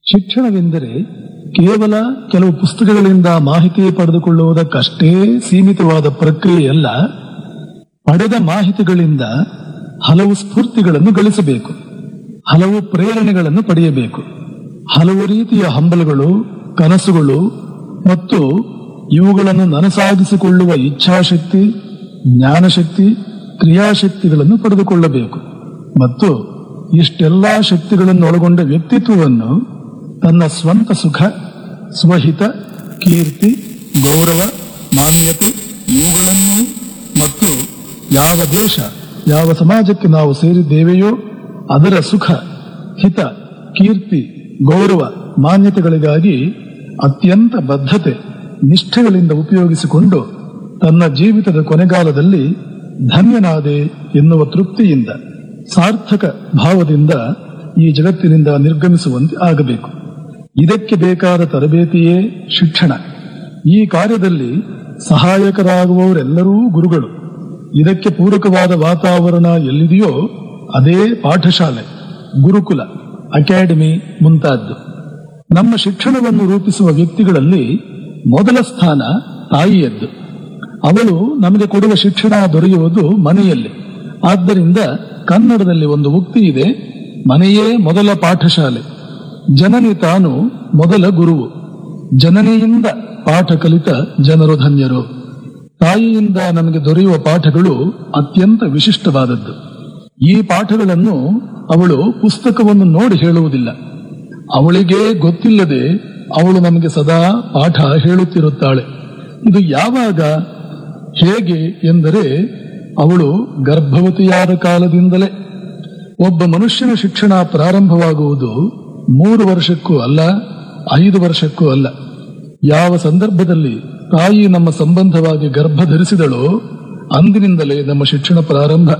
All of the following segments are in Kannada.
ಶಿಕ್ಷಣವೆಂದರೆ ಕೇವಲ ಕೆಲವು ಪುಸ್ತಕಗಳಿಂದ ಮಾಹಿತಿ ಪಡೆದುಕೊಳ್ಳುವುದಕ್ಕಷ್ಟೇ ಸೀಮಿತವಾದ ಪ್ರಕ್ರಿಯೆಯಲ್ಲ ಪಡೆದ ಮಾಹಿತಿಗಳಿಂದ ಹಲವು ಸ್ಫೂರ್ತಿಗಳನ್ನು ಗಳಿಸಬೇಕು ಹಲವು ಪ್ರೇರಣೆಗಳನ್ನು ಪಡೆಯಬೇಕು ಹಲವು ರೀತಿಯ ಹಂಬಲಗಳು ಕನಸುಗಳು ಮತ್ತು ಇವುಗಳನ್ನು ನನಸಾಗಿಸಿಕೊಳ್ಳುವ ಇಚ್ಛಾಶಕ್ತಿ ಜ್ಞಾನಶಕ್ತಿ ಕ್ರಿಯಾಶಕ್ತಿಗಳನ್ನು ಪಡೆದುಕೊಳ್ಳಬೇಕು ಮತ್ತು ಇಷ್ಟೆಲ್ಲಾ ಶಕ್ತಿಗಳನ್ನು ಒಳಗೊಂಡ ವ್ಯಕ್ತಿತ್ವವನ್ನು ತನ್ನ ಸ್ವಂತ ಸುಖ ಸ್ವಹಿತ ಕೀರ್ತಿ ಗೌರವ ಮಾನ್ಯತೆ ಇವುಗಳನ್ನು ಮತ್ತು ಯಾವ ದೇಶ ಯಾವ ಸಮಾಜಕ್ಕೆ ನಾವು ಸೇರಿದ್ದೇವೆಯೋ ಅದರ ಸುಖ ಹಿತ ಕೀರ್ತಿ ಗೌರವ ಮಾನ್ಯತೆಗಳಿಗಾಗಿ ಅತ್ಯಂತ ಬದ್ಧತೆ ನಿಷ್ಠೆಗಳಿಂದ ಉಪಯೋಗಿಸಿಕೊಂಡು ತನ್ನ ಜೀವಿತದ ಕೊನೆಗಾಲದಲ್ಲಿ ಧನ್ಯನಾದೆ ಎನ್ನುವ ತೃಪ್ತಿಯಿಂದ ಸಾರ್ಥಕ ಭಾವದಿಂದ ಈ ಜಗತ್ತಿನಿಂದ ನಿರ್ಗಮಿಸುವಂತೆ ಆಗಬೇಕು ಇದಕ್ಕೆ ಬೇಕಾದ ತರಬೇತಿಯೇ ಶಿಕ್ಷಣ ಈ ಕಾರ್ಯದಲ್ಲಿ ಸಹಾಯಕರಾಗುವವರೆಲ್ಲರೂ ಗುರುಗಳು ಇದಕ್ಕೆ ಪೂರಕವಾದ ವಾತಾವರಣ ಎಲ್ಲಿದೆಯೋ ಅದೇ ಪಾಠಶಾಲೆ ಗುರುಕುಲ ಅಕಾಡೆಮಿ ಮುಂತಾದ್ದು ನಮ್ಮ ಶಿಕ್ಷಣವನ್ನು ರೂಪಿಸುವ ವ್ಯಕ್ತಿಗಳಲ್ಲಿ ಮೊದಲ ಸ್ಥಾನ ತಾಯಿಯದ್ದು ಅವಳು ನಮಗೆ ಕೊಡುವ ಶಿಕ್ಷಣ ದೊರೆಯುವುದು ಮನೆಯಲ್ಲಿ ಆದ್ದರಿಂದ ಕನ್ನಡದಲ್ಲಿ ಒಂದು ಉಕ್ತಿ ಇದೆ ಮನೆಯೇ ಮೊದಲ ಪಾಠಶಾಲೆ ಜನನಿ ತಾನು ಮೊದಲ ಗುರುವು ಜನನಿಯಿಂದ ಪಾಠ ಕಲಿತ ಜನರು ಧನ್ಯರು ತಾಯಿಯಿಂದ ನಮಗೆ ದೊರೆಯುವ ಪಾಠಗಳು ಅತ್ಯಂತ ವಿಶಿಷ್ಟವಾದದ್ದು ಈ ಪಾಠಗಳನ್ನು ಅವಳು ಪುಸ್ತಕವನ್ನು ನೋಡಿ ಹೇಳುವುದಿಲ್ಲ ಅವಳಿಗೆ ಗೊತ್ತಿಲ್ಲದೆ ಅವಳು ನಮಗೆ ಸದಾ ಪಾಠ ಹೇಳುತ್ತಿರುತ್ತಾಳೆ ಇದು ಯಾವಾಗ ಹೇಗೆ ಎಂದರೆ ಅವಳು ಗರ್ಭವತಿಯಾದ ಕಾಲದಿಂದಲೇ ಒಬ್ಬ ಮನುಷ್ಯನ ಶಿಕ್ಷಣ ಪ್ರಾರಂಭವಾಗುವುದು ಮೂರು ವರ್ಷಕ್ಕೂ ಅಲ್ಲ ಐದು ವರ್ಷಕ್ಕೂ ಅಲ್ಲ ಯಾವ ಸಂದರ್ಭದಲ್ಲಿ ತಾಯಿ ನಮ್ಮ ಸಂಬಂಧವಾಗಿ ಗರ್ಭ ಧರಿಸಿದಳೋ ಅಂದಿನಿಂದಲೇ ನಮ್ಮ ಶಿಕ್ಷಣ ಪ್ರಾರಂಭ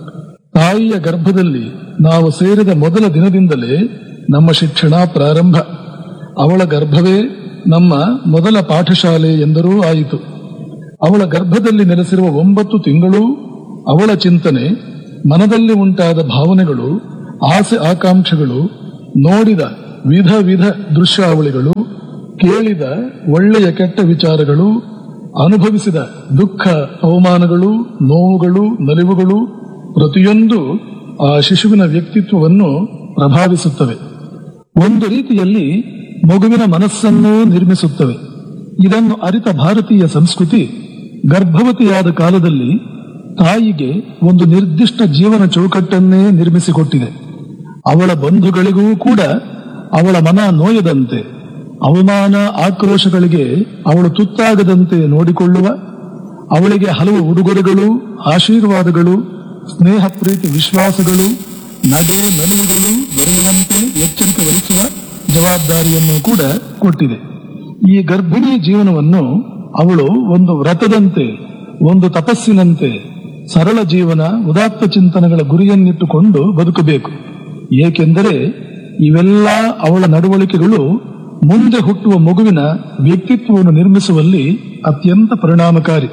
ತಾಯಿಯ ಗರ್ಭದಲ್ಲಿ ನಾವು ಸೇರಿದ ಮೊದಲ ದಿನದಿಂದಲೇ ನಮ್ಮ ಶಿಕ್ಷಣ ಪ್ರಾರಂಭ ಅವಳ ಗರ್ಭವೇ ನಮ್ಮ ಮೊದಲ ಪಾಠಶಾಲೆ ಎಂದರೂ ಆಯಿತು ಅವಳ ಗರ್ಭದಲ್ಲಿ ನೆಲೆಸಿರುವ ಒಂಬತ್ತು ತಿಂಗಳು ಅವಳ ಚಿಂತನೆ ಮನದಲ್ಲಿ ಉಂಟಾದ ಭಾವನೆಗಳು ಆಸೆ ಆಕಾಂಕ್ಷೆಗಳು ನೋಡಿದ ವಿಧ ವಿಧ ದೃಶ್ಯಾವಳಿಗಳು ಕೇಳಿದ ಒಳ್ಳೆಯ ಕೆಟ್ಟ ವಿಚಾರಗಳು ಅನುಭವಿಸಿದ ದುಃಖ ಅವಮಾನಗಳು ನೋವುಗಳು ನಲಿವುಗಳು ಪ್ರತಿಯೊಂದು ಆ ಶಿಶುವಿನ ವ್ಯಕ್ತಿತ್ವವನ್ನು ಪ್ರಭಾವಿಸುತ್ತವೆ ಒಂದು ರೀತಿಯಲ್ಲಿ ಮಗುವಿನ ಮನಸ್ಸನ್ನು ನಿರ್ಮಿಸುತ್ತವೆ ಇದನ್ನು ಅರಿತ ಭಾರತೀಯ ಸಂಸ್ಕೃತಿ ಗರ್ಭವತಿಯಾದ ಕಾಲದಲ್ಲಿ ತಾಯಿಗೆ ಒಂದು ನಿರ್ದಿಷ್ಟ ಜೀವನ ಚೌಕಟ್ಟನ್ನೇ ನಿರ್ಮಿಸಿಕೊಟ್ಟಿದೆ ಅವಳ ಬಂಧುಗಳಿಗೂ ಕೂಡ ಅವಳ ಮನ ನೋಯದಂತೆ ಅವಮಾನ ಆಕ್ರೋಶಗಳಿಗೆ ಅವಳು ತುತ್ತಾಗದಂತೆ ನೋಡಿಕೊಳ್ಳುವ ಅವಳಿಗೆ ಹಲವು ಉಡುಗೊರೆಗಳು ಆಶೀರ್ವಾದಗಳು ಸ್ನೇಹ ಪ್ರೀತಿ ವಿಶ್ವಾಸಗಳು ನಡೆ ನಲಿವುಗಳು ದೊರೆಯುವಂತೆ ಎಚ್ಚರಿಕೆ ವಹಿಸುವ ಜವಾಬ್ದಾರಿಯನ್ನು ಕೂಡ ಕೊಟ್ಟಿದೆ ಈ ಗರ್ಭಿಣಿ ಜೀವನವನ್ನು ಅವಳು ಒಂದು ವ್ರತದಂತೆ ಒಂದು ತಪಸ್ಸಿನಂತೆ ಸರಳ ಜೀವನ ಉದಾತ್ತ ಚಿಂತನೆಗಳ ಗುರಿಯನ್ನಿಟ್ಟುಕೊಂಡು ಬದುಕಬೇಕು ಏಕೆಂದರೆ ಇವೆಲ್ಲ ಅವಳ ನಡವಳಿಕೆಗಳು ಮುಂದೆ ಹುಟ್ಟುವ ಮಗುವಿನ ವ್ಯಕ್ತಿತ್ವವನ್ನು ನಿರ್ಮಿಸುವಲ್ಲಿ ಅತ್ಯಂತ ಪರಿಣಾಮಕಾರಿ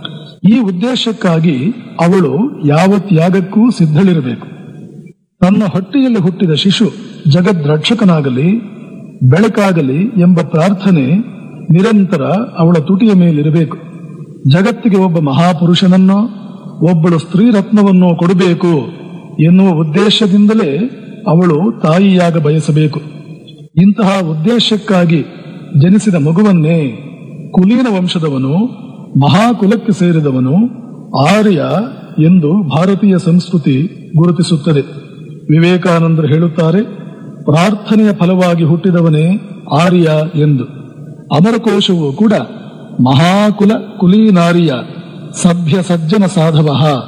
ಈ ಉದ್ದೇಶಕ್ಕಾಗಿ ಅವಳು ಯಾವ ತ್ಯಾಗಕ್ಕೂ ಸಿದ್ಧಳಿರಬೇಕು ತನ್ನ ಹೊಟ್ಟೆಯಲ್ಲಿ ಹುಟ್ಟಿದ ಶಿಶು ಜಗದ್ರಕ್ಷಕನಾಗಲಿ ಬೆಳಕಾಗಲಿ ಎಂಬ ಪ್ರಾರ್ಥನೆ ನಿರಂತರ ಅವಳ ತುಟಿಯ ಮೇಲಿರಬೇಕು ಜಗತ್ತಿಗೆ ಒಬ್ಬ ಮಹಾಪುರುಷನನ್ನೋ ಒಬ್ಬಳು ಸ್ತ್ರೀ ರತ್ನವನ್ನೋ ಕೊಡಬೇಕು ಎನ್ನುವ ಉದ್ದೇಶದಿಂದಲೇ ಅವಳು ತಾಯಿಯಾಗ ಬಯಸಬೇಕು ಇಂತಹ ಉದ್ದೇಶಕ್ಕಾಗಿ ಜನಿಸಿದ ಮಗುವನ್ನೇ ಕುಲೀನ ವಂಶದವನು ಮಹಾಕುಲಕ್ಕೆ ಸೇರಿದವನು ಆರ್ಯ ಎಂದು ಭಾರತೀಯ ಸಂಸ್ಕೃತಿ ಗುರುತಿಸುತ್ತದೆ ವಿವೇಕಾನಂದರು ಹೇಳುತ್ತಾರೆ ಪ್ರಾರ್ಥನೆಯ ಫಲವಾಗಿ ಹುಟ್ಟಿದವನೇ ಆರ್ಯ ಎಂದು ಅಮರಕೋಶವು ಕೂಡ ಮಹಾಕುಲ ಕುಲೀನಾರಿಯ ಸಭ್ಯ ಸಜ್ಜನ ಸಾಧವ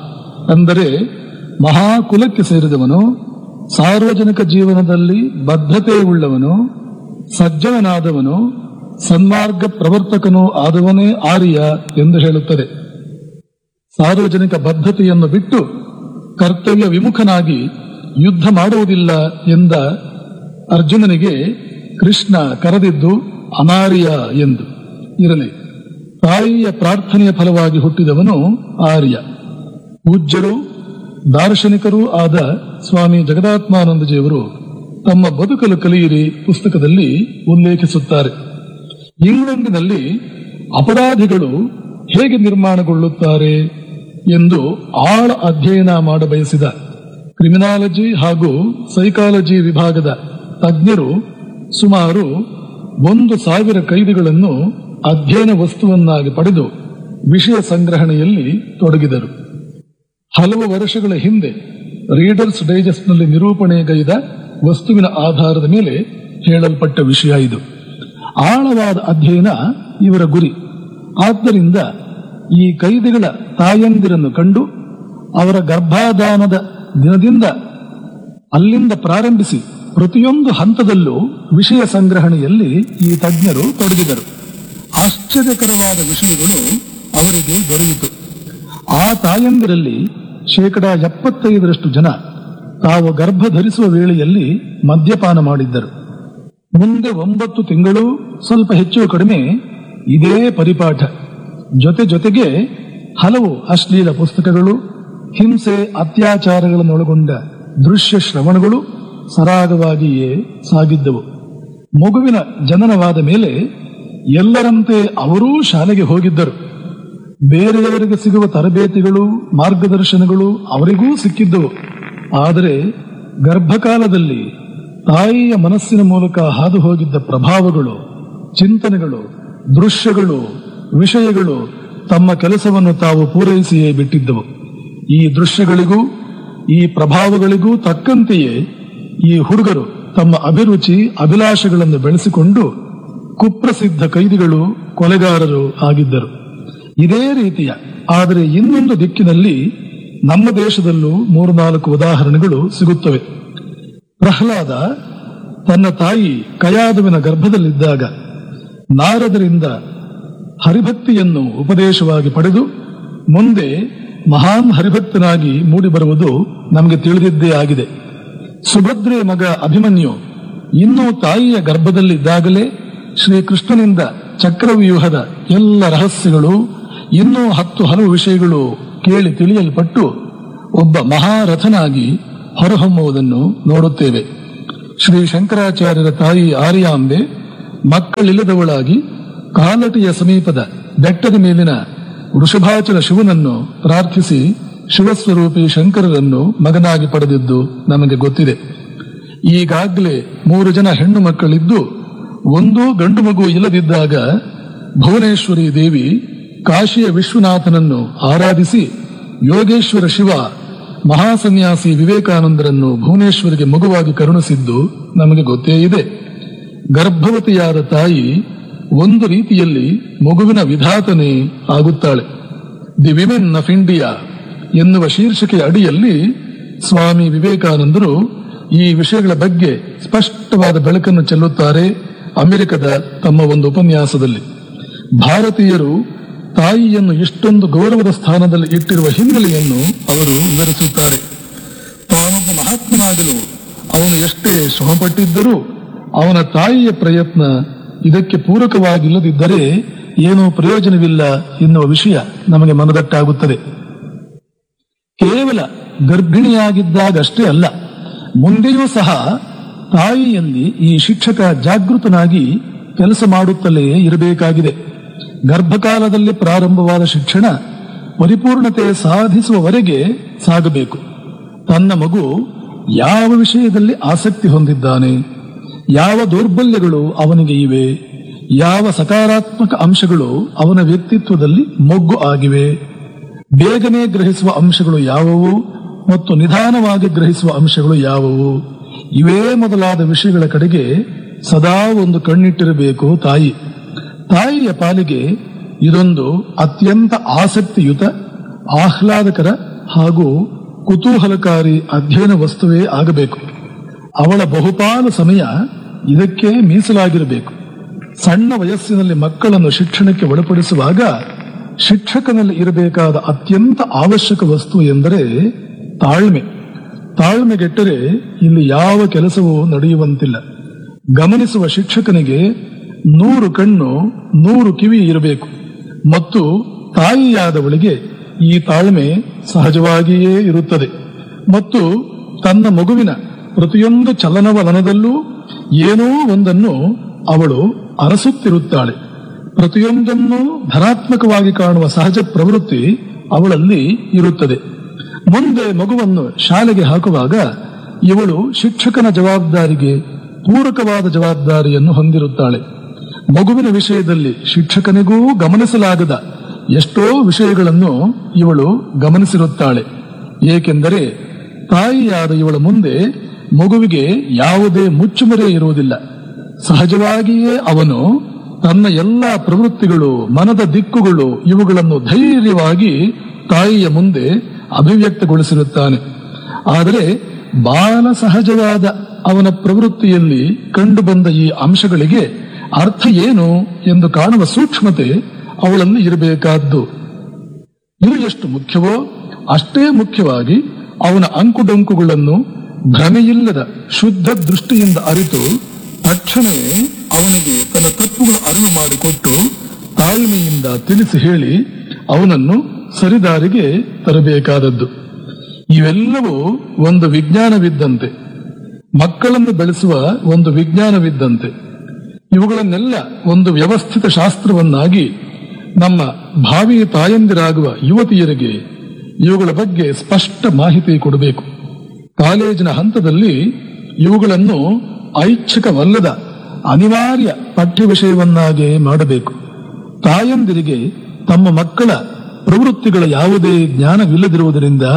ಅಂದರೆ ಮಹಾಕುಲಕ್ಕೆ ಸೇರಿದವನು ಸಾರ್ವಜನಿಕ ಜೀವನದಲ್ಲಿ ಬದ್ಧತೆ ಉಳ್ಳವನು ಸಜ್ಜನನಾದವನು ಸನ್ಮಾರ್ಗ ಪ್ರವರ್ತಕನೂ ಆದವನೇ ಆರ್ಯ ಎಂದು ಹೇಳುತ್ತದೆ ಸಾರ್ವಜನಿಕ ಬದ್ಧತೆಯನ್ನು ಬಿಟ್ಟು ಕರ್ತವ್ಯ ವಿಮುಖನಾಗಿ ಯುದ್ಧ ಮಾಡುವುದಿಲ್ಲ ಎಂದ ಅರ್ಜುನನಿಗೆ ಕೃಷ್ಣ ಕರೆದಿದ್ದು ಅನಾರ್ಯ ಎಂದು ಇರಲಿ ತಾಯಿಯ ಪ್ರಾರ್ಥನೆಯ ಫಲವಾಗಿ ಹುಟ್ಟಿದವನು ಆರ್ಯ ಪೂಜ್ಯರು ದಾರ್ಶನಿಕರೂ ಆದ ಸ್ವಾಮಿ ಜಗದಾತ್ಮಾನಂದಜಿಯವರು ತಮ್ಮ ಬದುಕಲು ಕಲಿಯಿರಿ ಪುಸ್ತಕದಲ್ಲಿ ಉಲ್ಲೇಖಿಸುತ್ತಾರೆ ಇಂಗ್ಲೆಂಡಿನಲ್ಲಿ ಅಪರಾಧಿಗಳು ಹೇಗೆ ನಿರ್ಮಾಣಗೊಳ್ಳುತ್ತಾರೆ ಎಂದು ಆಳ ಅಧ್ಯಯನ ಮಾಡಬಯಸಿದ ಕ್ರಿಮಿನಾಲಜಿ ಹಾಗೂ ಸೈಕಾಲಜಿ ವಿಭಾಗದ ತಜ್ಞರು ಸುಮಾರು ಒಂದು ಸಾವಿರ ಕೈದಿಗಳನ್ನು ಅಧ್ಯಯನ ವಸ್ತುವನ್ನಾಗಿ ಪಡೆದು ವಿಷಯ ಸಂಗ್ರಹಣೆಯಲ್ಲಿ ತೊಡಗಿದರು ಹಲವು ವರ್ಷಗಳ ಹಿಂದೆ ರೀಡರ್ಸ್ ಡೈಜೆಸ್ಟ್ನಲ್ಲಿ ನಿರೂಪಣೆಗೈದ ವಸ್ತುವಿನ ಆಧಾರದ ಮೇಲೆ ಹೇಳಲ್ಪಟ್ಟ ವಿಷಯ ಇದು ಆಳವಾದ ಅಧ್ಯಯನ ಇವರ ಗುರಿ ಆದ್ದರಿಂದ ಈ ಕೈದಿಗಳ ತಾಯಂದಿರನ್ನು ಕಂಡು ಅವರ ಗರ್ಭಾಧಾನದ ದಿನದಿಂದ ಅಲ್ಲಿಂದ ಪ್ರಾರಂಭಿಸಿ ಪ್ರತಿಯೊಂದು ಹಂತದಲ್ಲೂ ವಿಷಯ ಸಂಗ್ರಹಣೆಯಲ್ಲಿ ಈ ತಜ್ಞರು ತೊಡಗಿದರು ಆಶ್ಚರ್ಯಕರವಾದ ವಿಷಯಗಳು ಅವರಿಗೆ ದೊರೆಯಿತು ಆ ತಾಯಂದಿರಲ್ಲಿ ಶೇಕಡಾ ಎಪ್ಪತ್ತೈದರಷ್ಟು ಜನ ತಾವು ಗರ್ಭ ಧರಿಸುವ ವೇಳೆಯಲ್ಲಿ ಮದ್ಯಪಾನ ಮಾಡಿದ್ದರು ಮುಂದೆ ಒಂಬತ್ತು ತಿಂಗಳು ಸ್ವಲ್ಪ ಹೆಚ್ಚು ಕಡಿಮೆ ಇದೇ ಪರಿಪಾಠ ಜೊತೆ ಜೊತೆಗೆ ಹಲವು ಅಶ್ಲೀಲ ಪುಸ್ತಕಗಳು ಹಿಂಸೆ ಅತ್ಯಾಚಾರಗಳನ್ನೊಳಗೊಂಡ ದೃಶ್ಯ ಶ್ರವಣಗಳು ಸರಾಗವಾಗಿಯೇ ಸಾಗಿದ್ದವು ಮಗುವಿನ ಜನನವಾದ ಮೇಲೆ ಎಲ್ಲರಂತೆ ಅವರೂ ಶಾಲೆಗೆ ಹೋಗಿದ್ದರು ಬೇರೆಯವರಿಗೆ ಸಿಗುವ ತರಬೇತಿಗಳು ಮಾರ್ಗದರ್ಶನಗಳು ಅವರಿಗೂ ಸಿಕ್ಕಿದ್ದವು ಆದರೆ ಗರ್ಭಕಾಲದಲ್ಲಿ ತಾಯಿಯ ಮನಸ್ಸಿನ ಮೂಲಕ ಹಾದು ಹೋಗಿದ್ದ ಪ್ರಭಾವಗಳು ಚಿಂತನೆಗಳು ದೃಶ್ಯಗಳು ವಿಷಯಗಳು ತಮ್ಮ ಕೆಲಸವನ್ನು ತಾವು ಪೂರೈಸಿಯೇ ಬಿಟ್ಟಿದ್ದವು ಈ ದೃಶ್ಯಗಳಿಗೂ ಈ ಪ್ರಭಾವಗಳಿಗೂ ತಕ್ಕಂತೆಯೇ ಈ ಹುಡುಗರು ತಮ್ಮ ಅಭಿರುಚಿ ಅಭಿಲಾಷೆಗಳನ್ನು ಬೆಳೆಸಿಕೊಂಡು ಕುಪ್ರಸಿದ್ಧ ಕೈದಿಗಳು ಕೊಲೆಗಾರರು ಆಗಿದ್ದರು ಇದೇ ರೀತಿಯ ಆದರೆ ಇನ್ನೊಂದು ದಿಕ್ಕಿನಲ್ಲಿ ನಮ್ಮ ದೇಶದಲ್ಲೂ ಮೂರ್ನಾಲ್ಕು ಉದಾಹರಣೆಗಳು ಸಿಗುತ್ತವೆ ಪ್ರಹ್ಲಾದ ತನ್ನ ತಾಯಿ ಕಯಾದುವಿನ ಗರ್ಭದಲ್ಲಿದ್ದಾಗ ನಾರದರಿಂದ ಹರಿಭಕ್ತಿಯನ್ನು ಉಪದೇಶವಾಗಿ ಪಡೆದು ಮುಂದೆ ಮಹಾನ್ ಹರಿಭಕ್ತನಾಗಿ ಮೂಡಿಬರುವುದು ನಮಗೆ ತಿಳಿದಿದ್ದೇ ಆಗಿದೆ ಸುಭದ್ರೆ ಮಗ ಅಭಿಮನ್ಯು ಇನ್ನೂ ತಾಯಿಯ ಗರ್ಭದಲ್ಲಿದ್ದಾಗಲೇ ಶ್ರೀಕೃಷ್ಣನಿಂದ ಚಕ್ರವ್ಯೂಹದ ಎಲ್ಲ ರಹಸ್ಯಗಳು ಇನ್ನೂ ಹತ್ತು ಹಲವು ವಿಷಯಗಳು ಕೇಳಿ ತಿಳಿಯಲ್ಪಟ್ಟು ಒಬ್ಬ ಮಹಾರಥನಾಗಿ ಹೊರಹೊಮ್ಮುವುದನ್ನು ನೋಡುತ್ತೇವೆ ಶ್ರೀ ಶಂಕರಾಚಾರ್ಯರ ತಾಯಿ ಆರ್ಯಾಂಬೆ ಮಕ್ಕಳಿಲ್ಲದವಳಾಗಿ ಕಾಲಟಿಯ ಸಮೀಪದ ಬೆಟ್ಟದ ಮೇಲಿನ ವೃಷಭಾಚಲ ಶಿವನನ್ನು ಪ್ರಾರ್ಥಿಸಿ ಶಿವಸ್ವರೂಪಿ ಶಂಕರರನ್ನು ಮಗನಾಗಿ ಪಡೆದಿದ್ದು ನಮಗೆ ಗೊತ್ತಿದೆ ಈಗಾಗಲೇ ಮೂರು ಜನ ಹೆಣ್ಣು ಮಕ್ಕಳಿದ್ದು ಒಂದೂ ಗಂಡು ಮಗು ಇಲ್ಲದಿದ್ದಾಗ ಭುವನೇಶ್ವರಿ ದೇವಿ ಕಾಶಿಯ ವಿಶ್ವನಾಥನನ್ನು ಆರಾಧಿಸಿ ಯೋಗೇಶ್ವರ ಶಿವ ಮಹಾಸನ್ಯಾಸಿ ವಿವೇಕಾನಂದರನ್ನು ಭುವನೇಶ್ವರಿಗೆ ಮಗುವಾಗಿ ಕರುಣಿಸಿದ್ದು ನಮಗೆ ಗೊತ್ತೇ ಇದೆ ಗರ್ಭವತಿಯಾದ ತಾಯಿ ಒಂದು ರೀತಿಯಲ್ಲಿ ಮಗುವಿನ ವಿಧಾತನೇ ಆಗುತ್ತಾಳೆ ದಿ ವಿಮೆನ್ ಆಫ್ ಇಂಡಿಯಾ ಎನ್ನುವ ಶೀರ್ಷಿಕೆಯ ಅಡಿಯಲ್ಲಿ ಸ್ವಾಮಿ ವಿವೇಕಾನಂದರು ಈ ವಿಷಯಗಳ ಬಗ್ಗೆ ಸ್ಪಷ್ಟವಾದ ಬೆಳಕನ್ನು ಚೆಲ್ಲುತ್ತಾರೆ ಅಮೆರಿಕದ ತಮ್ಮ ಒಂದು ಉಪನ್ಯಾಸದಲ್ಲಿ ಭಾರತೀಯರು ತಾಯಿಯನ್ನು ಇಷ್ಟೊಂದು ಗೌರವದ ಸ್ಥಾನದಲ್ಲಿ ಇಟ್ಟಿರುವ ಹಿನ್ನೆಲೆಯನ್ನು ಅವರು ವಿವರಿಸುತ್ತಾರೆ ತಾನೊಬ್ಬ ಮಹಾತ್ಮನಾಗಲು ಅವನು ಎಷ್ಟೇ ಶ್ರಮಪಟ್ಟಿದ್ದರೂ ಅವನ ತಾಯಿಯ ಪ್ರಯತ್ನ ಇದಕ್ಕೆ ಪೂರಕವಾಗಿಲ್ಲದಿದ್ದರೆ ಏನೂ ಪ್ರಯೋಜನವಿಲ್ಲ ಎನ್ನುವ ವಿಷಯ ನಮಗೆ ಮನದಟ್ಟಾಗುತ್ತದೆ ಕೇವಲ ಗರ್ಭಿಣಿಯಾಗಿದ್ದಾಗಷ್ಟೇ ಅಲ್ಲ ಮುಂದೆಯೂ ಸಹ ತಾಯಿಯಲ್ಲಿ ಈ ಶಿಕ್ಷಕ ಜಾಗೃತನಾಗಿ ಕೆಲಸ ಮಾಡುತ್ತಲೇ ಇರಬೇಕಾಗಿದೆ ಗರ್ಭಕಾಲದಲ್ಲಿ ಪ್ರಾರಂಭವಾದ ಶಿಕ್ಷಣ ಪರಿಪೂರ್ಣತೆ ಸಾಧಿಸುವವರೆಗೆ ಸಾಗಬೇಕು ತನ್ನ ಮಗು ಯಾವ ವಿಷಯದಲ್ಲಿ ಆಸಕ್ತಿ ಹೊಂದಿದ್ದಾನೆ ಯಾವ ದೌರ್ಬಲ್ಯಗಳು ಅವನಿಗೆ ಇವೆ ಯಾವ ಸಕಾರಾತ್ಮಕ ಅಂಶಗಳು ಅವನ ವ್ಯಕ್ತಿತ್ವದಲ್ಲಿ ಮೊಗ್ಗು ಆಗಿವೆ ಬೇಗನೆ ಗ್ರಹಿಸುವ ಅಂಶಗಳು ಯಾವುವು ಮತ್ತು ನಿಧಾನವಾಗಿ ಗ್ರಹಿಸುವ ಅಂಶಗಳು ಯಾವುವು ಇವೇ ಮೊದಲಾದ ವಿಷಯಗಳ ಕಡೆಗೆ ಸದಾ ಒಂದು ಕಣ್ಣಿಟ್ಟಿರಬೇಕು ತಾಯಿ ತಾಯಿಯ ಪಾಲಿಗೆ ಇದೊಂದು ಅತ್ಯಂತ ಆಸಕ್ತಿಯುತ ಆಹ್ಲಾದಕರ ಹಾಗೂ ಕುತೂಹಲಕಾರಿ ಅಧ್ಯಯನ ವಸ್ತುವೇ ಆಗಬೇಕು ಅವಳ ಬಹುಪಾಲು ಸಮಯ ಇದಕ್ಕೆ ಮೀಸಲಾಗಿರಬೇಕು ಸಣ್ಣ ವಯಸ್ಸಿನಲ್ಲಿ ಮಕ್ಕಳನ್ನು ಶಿಕ್ಷಣಕ್ಕೆ ಒಳಪಡಿಸುವಾಗ ಶಿಕ್ಷಕನಲ್ಲಿ ಇರಬೇಕಾದ ಅತ್ಯಂತ ಅವಶ್ಯಕ ವಸ್ತು ಎಂದರೆ ತಾಳ್ಮೆ ತಾಳ್ಮೆಗೆಟ್ಟರೆ ಇಲ್ಲಿ ಯಾವ ಕೆಲಸವೂ ನಡೆಯುವಂತಿಲ್ಲ ಗಮನಿಸುವ ಶಿಕ್ಷಕನಿಗೆ ನೂರು ಕಣ್ಣು ನೂರು ಕಿವಿ ಇರಬೇಕು ಮತ್ತು ತಾಯಿಯಾದವಳಿಗೆ ಈ ತಾಳ್ಮೆ ಸಹಜವಾಗಿಯೇ ಇರುತ್ತದೆ ಮತ್ತು ತನ್ನ ಮಗುವಿನ ಪ್ರತಿಯೊಂದು ಚಲನವಲನದಲ್ಲೂ ಏನೋ ಒಂದನ್ನು ಅವಳು ಅರಸುತ್ತಿರುತ್ತಾಳೆ ಪ್ರತಿಯೊಂದನ್ನು ಧನಾತ್ಮಕವಾಗಿ ಕಾಣುವ ಸಹಜ ಪ್ರವೃತ್ತಿ ಅವಳಲ್ಲಿ ಇರುತ್ತದೆ ಮುಂದೆ ಮಗುವನ್ನು ಶಾಲೆಗೆ ಹಾಕುವಾಗ ಇವಳು ಶಿಕ್ಷಕನ ಜವಾಬ್ದಾರಿಗೆ ಪೂರಕವಾದ ಜವಾಬ್ದಾರಿಯನ್ನು ಹೊಂದಿರುತ್ತಾಳೆ ಮಗುವಿನ ವಿಷಯದಲ್ಲಿ ಶಿಕ್ಷಕನಿಗೂ ಗಮನಿಸಲಾಗದ ಎಷ್ಟೋ ವಿಷಯಗಳನ್ನು ಇವಳು ಗಮನಿಸಿರುತ್ತಾಳೆ ಏಕೆಂದರೆ ತಾಯಿಯಾದ ಇವಳ ಮುಂದೆ ಮಗುವಿಗೆ ಯಾವುದೇ ಮುಚ್ಚುಮರೆ ಇರುವುದಿಲ್ಲ ಸಹಜವಾಗಿಯೇ ಅವನು ತನ್ನ ಎಲ್ಲ ಪ್ರವೃತ್ತಿಗಳು ಮನದ ದಿಕ್ಕುಗಳು ಇವುಗಳನ್ನು ಧೈರ್ಯವಾಗಿ ತಾಯಿಯ ಮುಂದೆ ಅಭಿವ್ಯಕ್ತಗೊಳಿಸಿರುತ್ತಾನೆ ಆದರೆ ಬಾಲ ಸಹಜವಾದ ಅವನ ಪ್ರವೃತ್ತಿಯಲ್ಲಿ ಕಂಡುಬಂದ ಈ ಅಂಶಗಳಿಗೆ ಅರ್ಥ ಏನು ಎಂದು ಕಾಣುವ ಸೂಕ್ಷ್ಮತೆ ಅವಳಲ್ಲಿ ಇರಬೇಕಾದ್ದು ಇದು ಎಷ್ಟು ಮುಖ್ಯವೋ ಅಷ್ಟೇ ಮುಖ್ಯವಾಗಿ ಅವನ ಅಂಕುಡೊಂಕುಗಳನ್ನು ಭ್ರಮೆಯಿಲ್ಲದ ಶುದ್ಧ ದೃಷ್ಟಿಯಿಂದ ಅರಿತು ತಕ್ಷಣವೇ ಅವನಿಗೆ ತನ್ನ ತಪ್ಪುಗಳ ಅರಿವು ಮಾಡಿಕೊಟ್ಟು ತಾಳ್ಮೆಯಿಂದ ತಿಳಿಸಿ ಹೇಳಿ ಅವನನ್ನು ಸರಿದಾರಿಗೆ ತರಬೇಕಾದದ್ದು ಇವೆಲ್ಲವೂ ಒಂದು ವಿಜ್ಞಾನವಿದ್ದಂತೆ ಮಕ್ಕಳನ್ನು ಬೆಳೆಸುವ ಒಂದು ವಿಜ್ಞಾನವಿದ್ದಂತೆ ಇವುಗಳನ್ನೆಲ್ಲ ಒಂದು ವ್ಯವಸ್ಥಿತ ಶಾಸ್ತ್ರವನ್ನಾಗಿ ನಮ್ಮ ಭಾವಿ ತಾಯಂದಿರಾಗುವ ಯುವತಿಯರಿಗೆ ಇವುಗಳ ಬಗ್ಗೆ ಸ್ಪಷ್ಟ ಮಾಹಿತಿ ಕೊಡಬೇಕು ಕಾಲೇಜಿನ ಹಂತದಲ್ಲಿ ಇವುಗಳನ್ನು ಐಚ್ಛಿಕವಲ್ಲದ ಅನಿವಾರ್ಯ ಪಠ್ಯ ವಿಷಯವನ್ನಾಗಿ ಮಾಡಬೇಕು ತಾಯಂದಿರಿಗೆ ತಮ್ಮ ಮಕ್ಕಳ ಪ್ರವೃತ್ತಿಗಳ ಯಾವುದೇ ಜ್ಞಾನವಿಲ್ಲದಿರುವುದರಿಂದ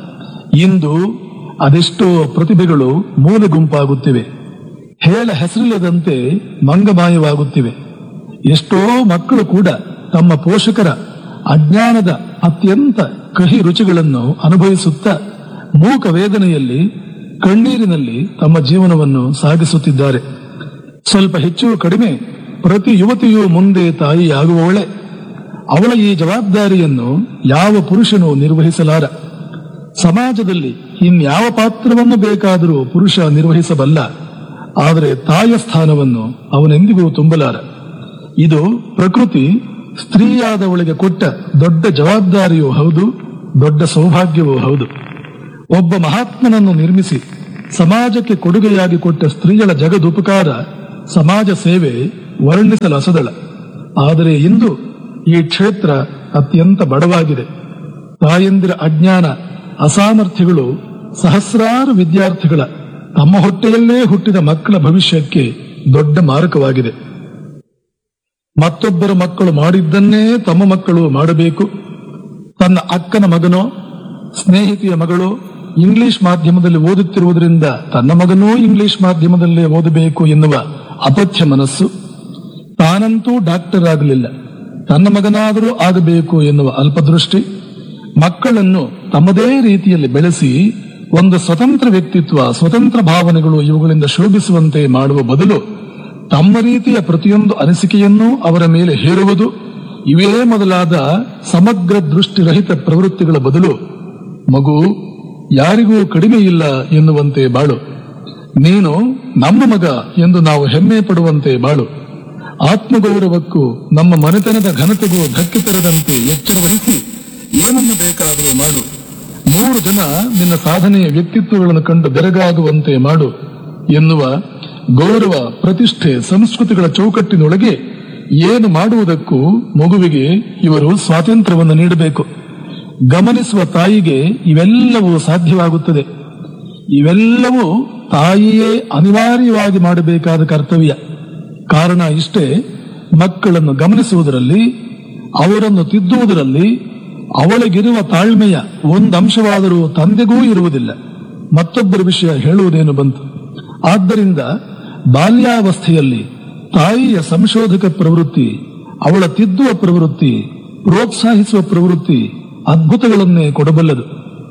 ಇಂದು ಅದೆಷ್ಟೋ ಪ್ರತಿಭೆಗಳು ಮೂಲೆ ಗುಂಪಾಗುತ್ತಿವೆ ಹೇಳ ಹೆಸರಿಲ್ಲದಂತೆ ಮಂಗಮಾಯವಾಗುತ್ತಿವೆ ಎಷ್ಟೋ ಮಕ್ಕಳು ಕೂಡ ತಮ್ಮ ಪೋಷಕರ ಅಜ್ಞಾನದ ಅತ್ಯಂತ ಕಹಿ ರುಚಿಗಳನ್ನು ಅನುಭವಿಸುತ್ತಾ ಮೂಕ ವೇದನೆಯಲ್ಲಿ ಕಣ್ಣೀರಿನಲ್ಲಿ ತಮ್ಮ ಜೀವನವನ್ನು ಸಾಗಿಸುತ್ತಿದ್ದಾರೆ ಸ್ವಲ್ಪ ಹೆಚ್ಚು ಕಡಿಮೆ ಪ್ರತಿ ಯುವತಿಯೂ ಮುಂದೆ ತಾಯಿಯಾಗುವವಳೆ ಅವಳ ಈ ಜವಾಬ್ದಾರಿಯನ್ನು ಯಾವ ಪುರುಷನೂ ನಿರ್ವಹಿಸಲಾರ ಸಮಾಜದಲ್ಲಿ ಇನ್ಯಾವ ಪಾತ್ರವನ್ನು ಬೇಕಾದರೂ ಪುರುಷ ನಿರ್ವಹಿಸಬಲ್ಲ ಆದರೆ ತಾಯಿಯ ಸ್ಥಾನವನ್ನು ಅವನೆಂದಿಗೂ ತುಂಬಲಾರ ಇದು ಪ್ರಕೃತಿ ಸ್ತ್ರೀಯಾದವಳಿಗೆ ಕೊಟ್ಟ ದೊಡ್ಡ ಜವಾಬ್ದಾರಿಯೂ ಹೌದು ದೊಡ್ಡ ಸೌಭಾಗ್ಯವೂ ಹೌದು ಒಬ್ಬ ಮಹಾತ್ಮನನ್ನು ನಿರ್ಮಿಸಿ ಸಮಾಜಕ್ಕೆ ಕೊಡುಗೆಯಾಗಿ ಕೊಟ್ಟ ಸ್ತ್ರೀಯಳ ಜಗದುಪಕಾರ ಸಮಾಜ ಸೇವೆ ವರ್ಣಿಸಲಸದಳ ಆದರೆ ಇಂದು ಈ ಕ್ಷೇತ್ರ ಅತ್ಯಂತ ಬಡವಾಗಿದೆ ತಾಯಂದಿರ ಅಜ್ಞಾನ ಅಸಾಮರ್ಥ್ಯಗಳು ಸಹಸ್ರಾರು ವಿದ್ಯಾರ್ಥಿಗಳ ತಮ್ಮ ಹೊಟ್ಟೆಯಲ್ಲೇ ಹುಟ್ಟಿದ ಮಕ್ಕಳ ಭವಿಷ್ಯಕ್ಕೆ ದೊಡ್ಡ ಮಾರಕವಾಗಿದೆ ಮತ್ತೊಬ್ಬರ ಮಕ್ಕಳು ಮಾಡಿದ್ದನ್ನೇ ತಮ್ಮ ಮಕ್ಕಳು ಮಾಡಬೇಕು ತನ್ನ ಅಕ್ಕನ ಮಗನೋ ಸ್ನೇಹಿತೆಯ ಮಗಳು ಇಂಗ್ಲಿಷ್ ಮಾಧ್ಯಮದಲ್ಲಿ ಓದುತ್ತಿರುವುದರಿಂದ ತನ್ನ ಮಗನೂ ಇಂಗ್ಲಿಷ್ ಮಾಧ್ಯಮದಲ್ಲೇ ಓದಬೇಕು ಎನ್ನುವ ಅಪಥ್ಯ ಮನಸ್ಸು ತಾನಂತೂ ಡಾಕ್ಟರ್ ಆಗಲಿಲ್ಲ ತನ್ನ ಮಗನಾದರೂ ಆಗಬೇಕು ಎನ್ನುವ ಅಲ್ಪದೃಷ್ಟಿ ಮಕ್ಕಳನ್ನು ತಮ್ಮದೇ ರೀತಿಯಲ್ಲಿ ಬೆಳೆಸಿ ಒಂದು ಸ್ವತಂತ್ರ ವ್ಯಕ್ತಿತ್ವ ಸ್ವತಂತ್ರ ಭಾವನೆಗಳು ಇವುಗಳಿಂದ ಶೋಭಿಸುವಂತೆ ಮಾಡುವ ಬದಲು ತಮ್ಮ ರೀತಿಯ ಪ್ರತಿಯೊಂದು ಅನಿಸಿಕೆಯನ್ನೂ ಅವರ ಮೇಲೆ ಹೇರುವುದು ಇವೇ ಮೊದಲಾದ ಸಮಗ್ರ ದೃಷ್ಟಿರಹಿತ ಪ್ರವೃತ್ತಿಗಳ ಬದಲು ಮಗು ಯಾರಿಗೂ ಕಡಿಮೆ ಇಲ್ಲ ಎನ್ನುವಂತೆ ಬಾಳು ನೀನು ನಮ್ಮ ಮಗ ಎಂದು ನಾವು ಹೆಮ್ಮೆ ಪಡುವಂತೆ ಬಾಳು ಆತ್ಮಗೌರವಕ್ಕೂ ನಮ್ಮ ಮನೆತನದ ಘನತೆಗೂ ಧಕ್ಕೆ ತರದಂತೆ ಎಚ್ಚರ ವಹಿಸಿ ಏನನ್ನು ಬೇಕಾದರೂ ಮಾಡು ಮೂರು ಜನ ನಿನ್ನ ಸಾಧನೆಯ ವ್ಯಕ್ತಿತ್ವಗಳನ್ನು ಕಂಡು ಬೆರಗಾಗುವಂತೆ ಮಾಡು ಎನ್ನುವ ಗೌರವ ಪ್ರತಿಷ್ಠೆ ಸಂಸ್ಕೃತಿಗಳ ಚೌಕಟ್ಟಿನೊಳಗೆ ಏನು ಮಾಡುವುದಕ್ಕೂ ಮಗುವಿಗೆ ಇವರು ಸ್ವಾತಂತ್ರ್ಯವನ್ನು ನೀಡಬೇಕು ಗಮನಿಸುವ ತಾಯಿಗೆ ಇವೆಲ್ಲವೂ ಸಾಧ್ಯವಾಗುತ್ತದೆ ಇವೆಲ್ಲವೂ ತಾಯಿಯೇ ಅನಿವಾರ್ಯವಾಗಿ ಮಾಡಬೇಕಾದ ಕರ್ತವ್ಯ ಕಾರಣ ಇಷ್ಟೇ ಮಕ್ಕಳನ್ನು ಗಮನಿಸುವುದರಲ್ಲಿ ಅವರನ್ನು ತಿದ್ದುವುದರಲ್ಲಿ ಅವಳಿಗಿರುವ ತಾಳ್ಮೆಯ ಒಂದಂಶವಾದರೂ ತಂದೆಗೂ ಇರುವುದಿಲ್ಲ ಮತ್ತೊಬ್ಬರ ವಿಷಯ ಹೇಳುವುದೇನು ಬಂತು ಆದ್ದರಿಂದ ಬಾಲ್ಯಾವಸ್ಥೆಯಲ್ಲಿ ತಾಯಿಯ ಸಂಶೋಧಕ ಪ್ರವೃತ್ತಿ ಅವಳ ತಿದ್ದುವ ಪ್ರವೃತ್ತಿ ಪ್ರೋತ್ಸಾಹಿಸುವ ಪ್ರವೃತ್ತಿ ಅದ್ಭುತಗಳನ್ನೇ ಕೊಡಬಲ್ಲದು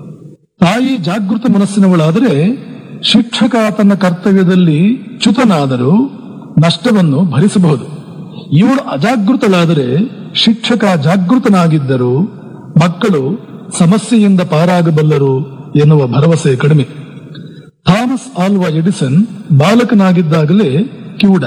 ತಾಯಿ ಜಾಗೃತ ಮನಸ್ಸಿನವಳಾದರೆ ಶಿಕ್ಷಕ ತನ್ನ ಕರ್ತವ್ಯದಲ್ಲಿ ಚ್ಯುತನಾದರೂ ನಷ್ಟವನ್ನು ಭರಿಸಬಹುದು ಇವಳು ಅಜಾಗೃತಳಾದರೆ ಶಿಕ್ಷಕ ಜಾಗೃತನಾಗಿದ್ದರೂ ಮಕ್ಕಳು ಸಮಸ್ಯೆಯಿಂದ ಪಾರಾಗಬಲ್ಲರು ಎನ್ನುವ ಭರವಸೆ ಕಡಿಮೆ ಥಾಮಸ್ ಆಲ್ವಾ ಎಡಿಸನ್ ಬಾಲಕನಾಗಿದ್ದಾಗಲೇ ಕಿವುಡ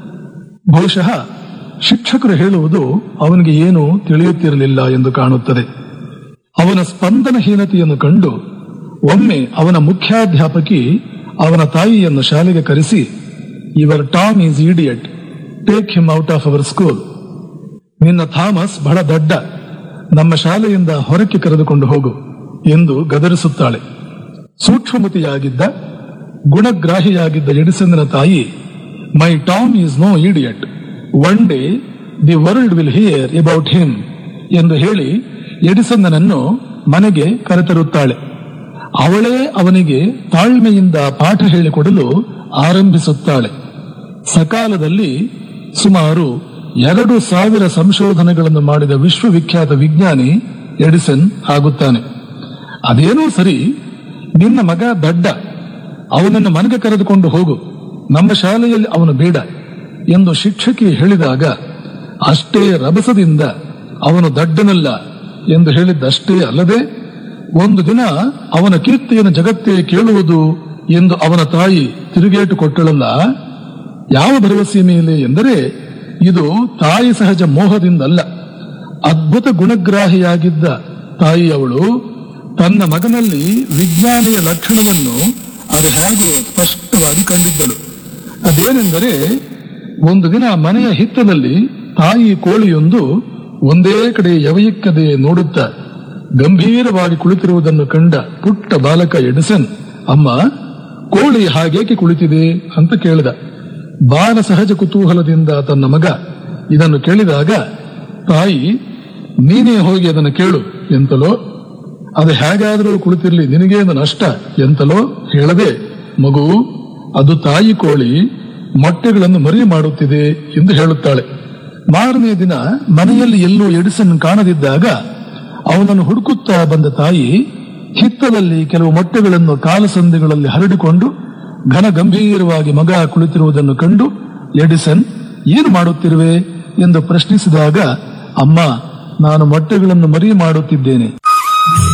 ಬಹುಶಃ ಶಿಕ್ಷಕರು ಹೇಳುವುದು ಅವನಿಗೆ ಏನೂ ತಿಳಿಯುತ್ತಿರಲಿಲ್ಲ ಎಂದು ಕಾಣುತ್ತದೆ ಅವನ ಸ್ಪಂದನಹೀನತೆಯನ್ನು ಕಂಡು ಒಮ್ಮೆ ಅವನ ಮುಖ್ಯಾಧ್ಯಾಪಕಿ ಅವನ ತಾಯಿಯನ್ನು ಶಾಲೆಗೆ ಕರೆಸಿ your Tom is idiot take him out of our school ನಿನ್ನ ಥಾಮಸ್ ಬಹಳ ದಡ್ಡ ನಮ್ಮ ಶಾಲೆಯಿಂದ ಹೊರಕ್ಕೆ ಕರೆದುಕೊಂಡು ಹೋಗು ಎಂದು ಗದರಿಸುತ್ತಾಳೆ ಸೂಕ್ಷ್ಮಮತಿಯಾಗಿದ್ದ ಗುಣಗ್ರಾಹಿಯಾಗಿದ್ದ ಎಡಿಸನ್ನ ತಾಯಿ my Tom is no idiot one day the world will hear about him ಎಂದು ಹೇಳಿ ಎಡಿಸನ್ನನನ್ನು ಮನೆಗೆ ಕರೆತರುತ್ತಾಳೆ ಅವಳೇ ಅವನಿಗೆ ತಾಳ್ಮೆಯಿಂದ ಪಾಠ ಹೇಳಿಕೊಡಲು ಆರಂಭಿಸುತ್ತಾಳೆ ಸಕಾಲದಲ್ಲಿ ಸುಮಾರು ಎರಡು ಸಾವಿರ ಸಂಶೋಧನೆಗಳನ್ನು ಮಾಡಿದ ವಿಶ್ವವಿಖ್ಯಾತ ವಿಜ್ಞಾನಿ ಎಡಿಸನ್ ಆಗುತ್ತಾನೆ ಅದೇನೂ ಸರಿ ನಿನ್ನ ಮಗ ದಡ್ಡ ಅವನನ್ನು ಮನೆಗೆ ಕರೆದುಕೊಂಡು ಹೋಗು ನಮ್ಮ ಶಾಲೆಯಲ್ಲಿ ಅವನು ಬೇಡ ಎಂದು ಶಿಕ್ಷಕಿ ಹೇಳಿದಾಗ ಅಷ್ಟೇ ರಭಸದಿಂದ ಅವನು ದಡ್ಡನಲ್ಲ ಎಂದು ಹೇಳಿದ್ದಷ್ಟೇ ಅಲ್ಲದೆ ಒಂದು ದಿನ ಅವನ ಕೀರ್ತಿಯನ್ನು ಜಗತ್ತೇ ಕೇಳುವುದು ಎಂದು ಅವನ ತಾಯಿ ತಿರುಗೇಟು ಕೊಟ್ಟಳಲ್ಲ ಯಾವ ಭರವಸೆಯ ಮೇಲೆ ಎಂದರೆ ಇದು ತಾಯಿ ಸಹಜ ಮೋಹದಿಂದಲ್ಲ ಅದ್ಭುತ ಗುಣಗ್ರಾಹಿಯಾಗಿದ್ದ ತಾಯಿಯವಳು ತನ್ನ ಮಗನಲ್ಲಿ ವಿಜ್ಞಾನಿಯ ಲಕ್ಷಣವನ್ನು ಅದು ಹೇಗೋ ಸ್ಪಷ್ಟವಾಗಿ ಕಂಡಿದ್ದಳು ಅದೇನೆಂದರೆ ಒಂದು ದಿನ ಮನೆಯ ಹಿತ್ತದಲ್ಲಿ ತಾಯಿ ಕೋಳಿಯೊಂದು ಒಂದೇ ಕಡೆ ಯವಯಿಕ್ಕದೆ ನೋಡುತ್ತಾ ಗಂಭೀರವಾಗಿ ಕುಳಿತಿರುವುದನ್ನು ಕಂಡ ಪುಟ್ಟ ಬಾಲಕ ಎಡಿಸನ್ ಅಮ್ಮ ಕೋಳಿ ಹಾಗೇಕೆ ಕುಳಿತಿದೆ ಅಂತ ಕೇಳಿದ ಬಾಲ ಸಹಜ ಕುತೂಹಲದಿಂದ ತನ್ನ ಮಗ ಇದನ್ನು ಕೇಳಿದಾಗ ತಾಯಿ ನೀನೇ ಹೋಗಿ ಅದನ್ನು ಕೇಳು ಎಂತಲೋ ಅದು ಹೇಗಾದರೂ ಕುಳಿತಿರ್ಲಿ ನಿನಗೇನು ನಷ್ಟ ಎಂತಲೋ ಹೇಳದೆ ಮಗು ಅದು ತಾಯಿ ಕೋಳಿ ಮೊಟ್ಟೆಗಳನ್ನು ಮರಿ ಮಾಡುತ್ತಿದೆ ಎಂದು ಹೇಳುತ್ತಾಳೆ ಮಾರನೇ ದಿನ ಮನೆಯಲ್ಲಿ ಎಲ್ಲೂ ಎಡಿಸನ್ ಕಾಣದಿದ್ದಾಗ ಅವನನ್ನು ಹುಡುಕುತ್ತಾ ಬಂದ ತಾಯಿ ಹಿತ್ತಲಲ್ಲಿ ಕೆಲವು ಮೊಟ್ಟೆಗಳನ್ನು ಕಾಲಸಂದಿಗಳಲ್ಲಿ ಹರಡಿಕೊಂಡು ಘನ ಗಂಭೀರವಾಗಿ ಮಗ ಕುಳಿತಿರುವುದನ್ನು ಕಂಡು ಎಡಿಸನ್ ಏನು ಮಾಡುತ್ತಿರುವೆ ಎಂದು ಪ್ರಶ್ನಿಸಿದಾಗ ಅಮ್ಮ ನಾನು ಮೊಟ್ಟೆಗಳನ್ನು ಮರಿ ಮಾಡುತ್ತಿದ್ದೇನೆ